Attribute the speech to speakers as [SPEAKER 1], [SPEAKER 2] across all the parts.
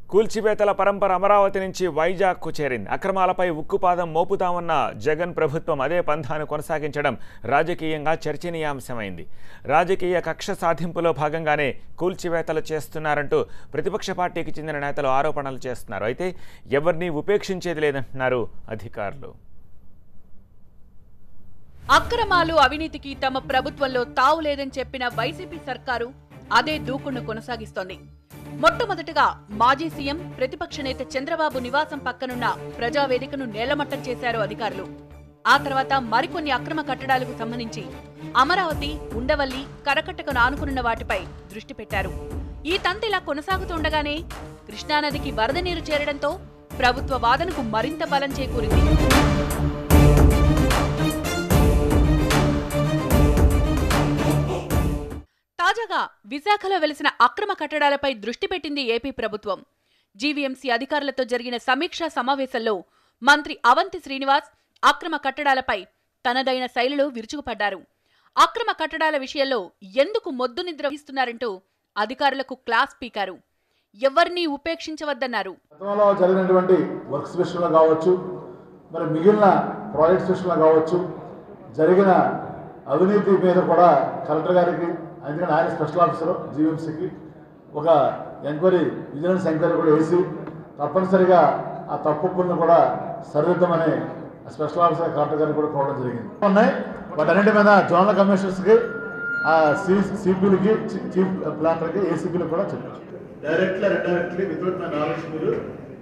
[SPEAKER 1] కూల్చివేతల పరంపర అమరావతి నుంచి వైజాగ్కు చేరింది అక్రమాలపై ఉక్కుపాదం మోపుతామన్న జగన్ ప్రభుత్వం అదే పంథాను కొనసాగించడం రాజకీయంగా చర్చనీయాంశమైంది రాజకీయ కక్ష సాధింపులో భాగంగానే కూల్చివేతలు చేస్తున్నారంటూ ప్రతిపక్ష పార్టీకి చెందిన నేతలు ఆరోపణలు చేస్తున్నారు అయితే ఎవరిని ఉపేక్షించేది లేదంటున్నారు అధికారులు
[SPEAKER 2] అక్రమాలు అవినీతికి తమ ప్రభుత్వంలో తావు లేదని చెప్పిన వైసీపీ సర్కారు అదే దూకుడును కొనసాగిస్తోంది మొట్టమొదటగా మాజీ సీఎం ప్రతిపక్ష నేత చంద్రబాబు నివాసం పక్కనున్న ప్రజావేదికను నేలమట్టం చేశారు అధికారులు ఆ తర్వాత మరికొన్ని అక్రమ కట్టడాలకు సంబంధించి అమరావతి ఉండవల్లి కరకట్టకు ఆనుకున్న వాటిపై దృష్టి పెట్టారు ఈ తంతిలా కొనసాగుతుండగానే కృష్ణానదికి వరద నీరు చేరడంతో ప్రభుత్వ వాదనకు మరింత బలం చేకూరింది తాజాగా విశాఖలో వెలిసిన అక్రమ కట్టడాలపై దృష్టి పెట్టింది ఏపీ ప్రభుత్వం జీవీఎంసీ అధికారులతో జరిగిన సమీక్షా సమావేశంలో మంత్రి అవంతి శ్రీనివాస్ అక్రమ కట్టడాలపై తనదైన శైలిలో విరుచుకుపడ్డారు అక్రమ కట్టడాల విషయంలో ఎందుకు మొద్దు నిద్ర వహిస్తున్నారంటూ అధికారులకు క్లాస్ పీకారు ఎవరినీ ఉపేక్షించవద్దన్నారు
[SPEAKER 3] గతంలో జరిగినటువంటి వర్క్స్ విషయంలో కావచ్చు మరి మిగిలిన ప్రాజెక్ట్స్ విషయంలో కావచ్చు జరిగిన అవినీతి మీద కూడా కలెక్టర్ గారికి ఎందుకంటే ఆయన స్పెషల్ ఆఫీసర్ జీవీఎంసీకి ఒక ఎంక్వైరీ విజిలెన్స్ ఎంక్వైరీ కూడా వేసి తప్పనిసరిగా ఆ తప్పులను కూడా సరిదిద్దామని స్పెషల్ ఆఫీసర్ కలెక్టర్ గారిని కూడా కోవడం జరిగింది ఉన్నాయి వాటన్నిటి మీద జోనల్ కమిషనర్స్కి ఆ సి సిపిలకి చీఫ్ ప్లానర్కి ఏసీపీలకు కూడా చెప్పారు directly indirectly without my knowledge మీరు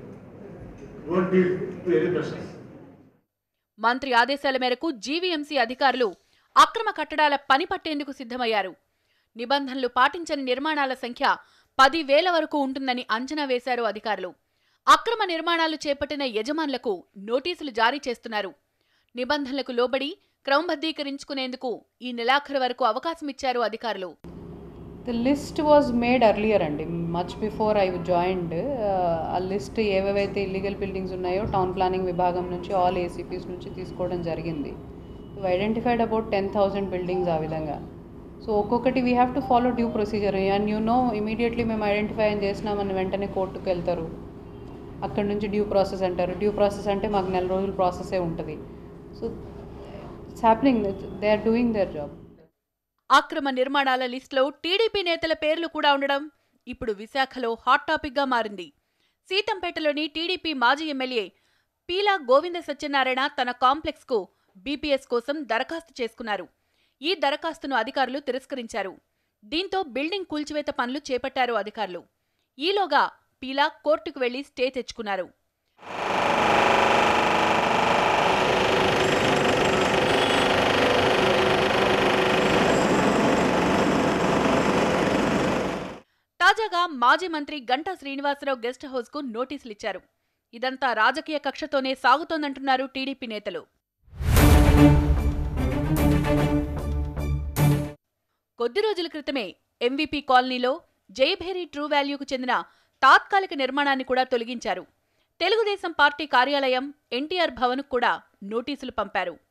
[SPEAKER 3] don't deal to any questions
[SPEAKER 2] మంత్రి ఆదేశాల మేరకు జీవీఎంసీ అధికారులు అక్రమ కట్టడాల పని పట్టేందుకు సిద్ధమయ్యారు నిబంధనలు పాటించని నిర్మాణాల సంఖ్య పది వేల వరకు ఉంటుందని అంచనా వేశారు అధికారులు అక్రమ నిర్మాణాలు చేపట్టిన యజమానులకు నోటీసులు జారీ చేస్తున్నారు నిబంధనలకు లోబడి క్రమబద్ధీకరించుకునేందుకు ఈ నెలాఖరు వరకు అవకాశం ఇచ్చారు అధికారులు
[SPEAKER 4] the list was made earlier అండి మచ్ బిఫోర్ ఐ జాయిన్డ్ ఆ లిస్ట్ ఏవేవైతే ఇల్లీగల్ బిల్డింగ్స్ ఉన్నాయో టౌన్ ప్లానింగ్ విభాగం నుంచి ఆల్ ఏసీపీస్ నుంచి తీసుకోవడం జరిగింది identified about ten thousand buildings ఆ విధంగా సో ఒక్కొక్కటి we have to follow due procedure and you know immediately మేము ఐడెంటిఫై చేసినామని వెంటనే కోర్టుకు వెళ్తారు అక్కడ నుంచి డ్యూ ప్రాసెస్ అంటారు డ్యూ ప్రాసెస్ అంటే మాకు నెల రోజుల ప్రాసెసే ఉంటుంది so it's happening they are doing their job
[SPEAKER 2] అక్రమ నిర్మాణాల లిస్టులో టీడీపీ నేతల పేర్లు కూడా ఉండడం ఇప్పుడు విశాఖలో హాట్ టాపిక్గా మారింది సీతంపేటలోని టీడీపీ మాజీ ఎమ్మెల్యే పీలా గోవింద సత్యనారాయణ తన కాంప్లెక్స్కు బీపీఎస్ కోసం దరఖాస్తు చేసుకున్నారు ఈ దరఖాస్తును అధికారులు తిరస్కరించారు దీంతో బిల్డింగ్ కూల్చివేత పనులు చేపట్టారు అధికారులు ఈలోగా పీలా కోర్టుకు వెళ్లి స్టే తెచ్చుకున్నారు తాజాగా మాజీ మంత్రి గంటా శ్రీనివాసరావు గెస్ట్ హౌస్ కు నోటీసులు ఇచ్చారు ఇదంతా రాజకీయ కక్షతోనే సాగుతోందంటున్నారు టీడీపీ నేతలు కొద్ది రోజుల క్రితమే ఎంవీపీ కాలనీలో జయభేరి ట్రూ వాల్యూకు చెందిన తాత్కాలిక నిర్మాణాన్ని కూడా తొలగించారు తెలుగుదేశం పార్టీ కార్యాలయం ఎన్టీఆర్ భవన్కు కూడా నోటీసులు పంపారు